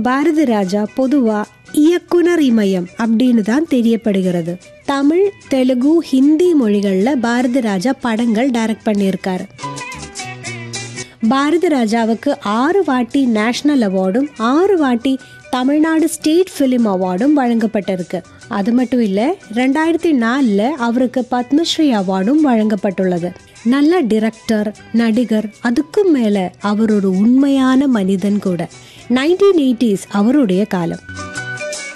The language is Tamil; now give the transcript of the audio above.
பாரதி ராஜா பொதுவா இயக்குனர் இமயம் அப்படின்னு தான் தெரியப்படுகிறது தமிழ் தெலுங்கு ஹிந்தி மொழிகள்ல பாரதி ராஜா படங்கள் டைரக்ட் பண்ணியிருக்காரு பாரதி ராஜாவுக்கு ஆறு வாட்டி நேஷனல் அவார்டும் ஆறு வாட்டி தமிழ்நாடு ஸ்டேட் ஃபிலிம் அவார்டும் வழங்கப்பட்டிருக்கு அது மட்டும் இல்லை ரெண்டாயிரத்தி நாலில் அவருக்கு பத்மஸ்ரீ அவார்டும் வழங்கப்பட்டுள்ளது நல்ல டிரெக்டர் நடிகர் அதுக்கும் மேலே அவர் ஒரு உண்மையான மனிதன் கூட நைன்டீன் எயிட்டிஸ் அவருடைய காலம்